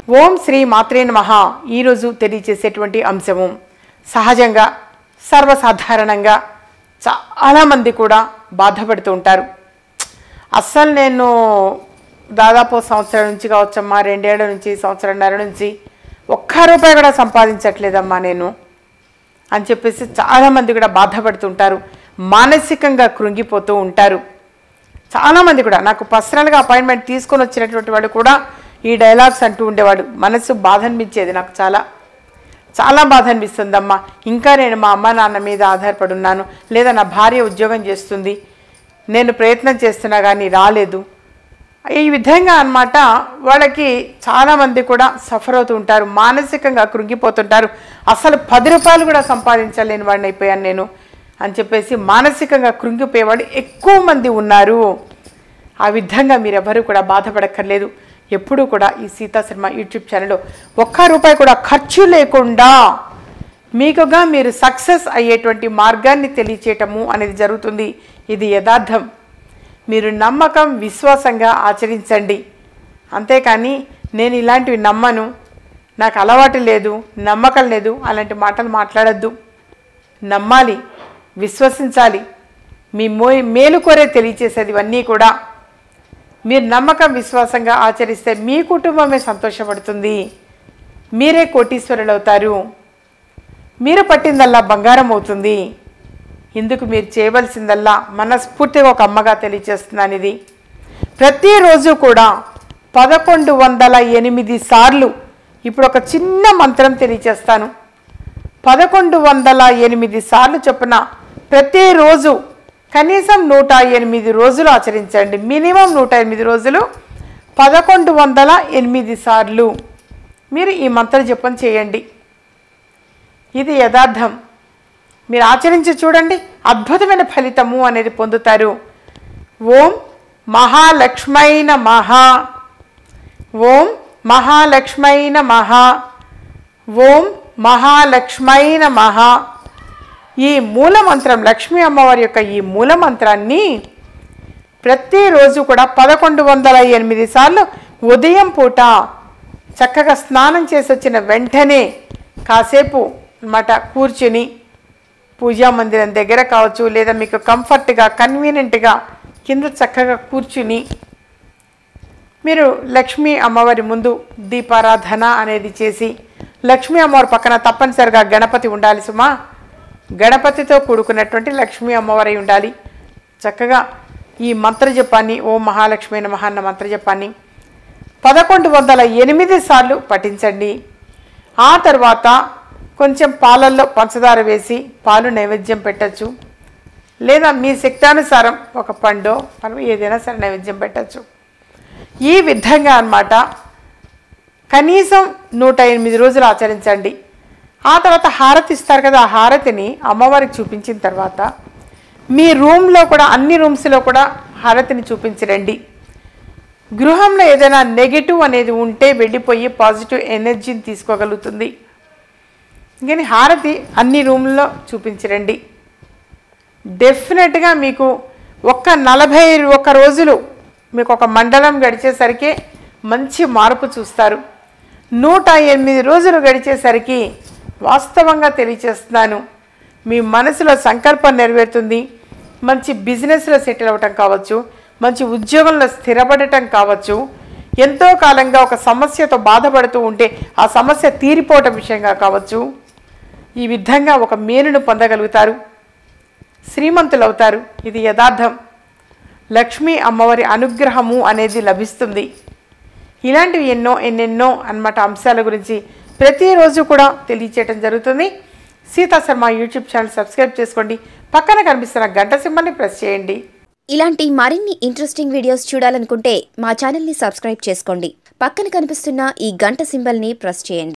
ఓం శ్రీ మాత్రే నమః ఈరోజు తెలియచేసేటువంటి అంశము సహజంగా సర్వసాధారణంగా చాలామంది కూడా బాధపడుతూ ఉంటారు అస్సలు నేను దాదాపు సంవత్సరం నుంచి కావచ్చమ్మా రెండేళ్ల నుంచి సంవత్సరంన్నర నుంచి ఒక్క రూపాయి కూడా సంపాదించట్లేదమ్మా నేను అని చెప్పేసి చాలామంది కూడా బాధపడుతుంటారు మానసికంగా కృంగిపోతూ ఉంటారు చాలామంది కూడా నాకు పర్సనల్గా అపాయింట్మెంట్ తీసుకొని వచ్చినటువంటి వాళ్ళు కూడా ఈ డైలాగ్స్ అంటూ ఉండేవాడు మనసు బాధ అనిపించేది నాకు చాలా చాలా బాధ అనిపిస్తుందమ్మా ఇంకా నేను మా అమ్మ నాన్న మీద ఆధారపడి ఉన్నాను లేదా నా భార్య ఉద్యోగం చేస్తుంది నేను ప్రయత్నం చేస్తున్నా కానీ రాలేదు ఈ విధంగా అన్నమాట వాళ్ళకి చాలామంది కూడా సఫర్ అవుతూ ఉంటారు మానసికంగా కృంగిపోతుంటారు అసలు పది రూపాయలు కూడా సంపాదించలేని వాడిని అయిపోయాను నేను అని చెప్పేసి మానసికంగా కృంగిపోయేవాడు ఎక్కువ మంది ఉన్నారు ఆ విధంగా మీరెవరూ కూడా బాధపడక్కర్లేదు ఎప్పుడూ కూడా ఈ సీతా శర్మ యూట్యూబ్ ఛానల్లో ఒక్క రూపాయి కూడా ఖర్చు లేకుండా మీకుగా మీరు సక్సెస్ అయ్యేటువంటి మార్గాన్ని తెలియచేయటము అనేది జరుగుతుంది ఇది యథార్థం మీరు నమ్మకం విశ్వాసంగా ఆచరించండి అంతేకాని నేను ఇలాంటివి నమ్మను నాకు అలవాటు లేదు నమ్మకం లేదు అలాంటి మాటలు మాట్లాడద్దు నమ్మాలి విశ్వసించాలి మీ మో మేలు కోరే తెలియచేసేది ఇవన్నీ కూడా మీరు నమ్మకం విశ్వాసంగా ఆచరిస్తే మీ కుటుంబమే సంతోషపడుతుంది మీరే కోటీశ్వరులు అవుతారు మీరు పట్టిందల్లా బంగారం అవుతుంది ఇందుకు మీరు చేయవలసిందల్లా మనస్ఫూర్తిగా ఒక అమ్మగా తెలియచేస్తున్నాను ఇది ప్రతిరోజు కూడా పదకొండు వందల ఎనిమిది సార్లు ఇప్పుడు ఒక చిన్న మంత్రం తెలియచేస్తాను పదకొండు వందల ఎనిమిది సార్లు చొప్పున ప్రతిరోజు కనీసం నూట ఎనిమిది రోజులు ఆచరించండి మినిమం నూట ఎనిమిది రోజులు పదకొండు వందల ఎనిమిది సార్లు మీరు ఈ మంత్ర జపం చేయండి ఇది యథార్థం మీరు ఆచరించి చూడండి అద్భుతమైన ఫలితము అనేది పొందుతారు ఓం మహాలక్ష్మైన మహా ఓం మహాలక్ష్మైన మహా ఓం మహాలక్ష్మైన మహా ఈ మూల మంత్రం లక్ష్మీ అమ్మవారి యొక్క ఈ మూల మంత్రాన్ని ప్రతిరోజు కూడా పదకొండు వందల ఎనిమిది సార్లు ఉదయం పూట చక్కగా స్నానం చేసి వచ్చిన వెంటనే కాసేపు అన్నమాట కూర్చుని పూజా మందిరం దగ్గర కావచ్చు లేదా మీకు కంఫర్ట్గా కన్వీనియంట్గా కింద చక్కగా కూర్చుని మీరు లక్ష్మీ అమ్మవారి ముందు దీపారాధన అనేది చేసి లక్ష్మీ అమ్మవారి పక్కన తప్పనిసరిగా గణపతి ఉండాలి సుమా గణపతితో కూడుకున్నటువంటి లక్ష్మీ అమ్మవారి ఉండాలి చక్కగా ఈ మంత్రజపాన్ని ఓ మహాలక్ష్మి నమః అన్న మంత్రజపాన్ని పదకొండు వందల ఎనిమిది సార్లు పఠించండి ఆ తర్వాత కొంచెం పాలల్లో పంచదార వేసి పాలు నైవేద్యం పెట్టచ్చు లేదా మీ శక్తానుసారం ఒక పండు మనం ఏదైనా సరే నైవేద్యం పెట్టచ్చు ఈ విధంగా అన్నమాట కనీసం నూట ఎనిమిది రోజులు ఆచరించండి ఆ తర్వాత హారతి ఇస్తారు కదా ఆ హారతిని అమ్మవారికి చూపించిన తర్వాత మీ రూమ్లో కూడా అన్ని రూమ్స్లో కూడా హారతిని చూపించరండి గృహంలో ఏదైనా నెగిటివ్ అనేది ఉంటే వెళ్ళిపోయి పాజిటివ్ ఎనర్జీని తీసుకోగలుగుతుంది కానీ హారతి అన్ని రూమ్లో చూపించరండి డెఫినెట్గా మీకు ఒక్క నలభై ఒక్క రోజులు మీకు ఒక మండలం గడిచేసరికి మంచి మార్పు చూస్తారు నూట ఎనిమిది రోజులు గడిచేసరికి వాస్తవంగా తెలియచేస్తున్నాను మీ మనసులో సంకల్పం నెరవేరుతుంది మంచి బిజినెస్లో సెటిల్ అవ్వటం కావచ్చు మంచి ఉద్యోగంలో స్థిరపడటం కావచ్చు ఎంతో కాలంగా ఒక సమస్యతో బాధపడుతూ ఉంటే ఆ సమస్య తీరిపోవటం విషయంగా కావచ్చు ఈ విధంగా ఒక మేలును పొందగలుగుతారు శ్రీమంతులు అవుతారు ఇది యథార్థం లక్ష్మీ అమ్మవారి అనుగ్రహము అనేది లభిస్తుంది ఇలాంటివి ఎన్నో ఎన్నెన్నో అన్నమాట అంశాల గురించి ప్రతిరోజు కూడా తెలియచేయటం జరుగుతుంది Sita Sharma YouTube channel subscribe చేసుకోండి పక్కన కనిపిస్తున్న గంట సింబల్ని ప్రెస్ చేయండి ఇలాంటి మరిన్ని ఇంట్రెస్టింగ్ వీడియోస్ చూడాలనుకుంటే మా ఛానల్ని సబ్స్క్రైబ్ చేసుకోండి పక్కన కనిపిస్తున్న ఈ గంట సింబల్ని ప్రెస్ చేయండి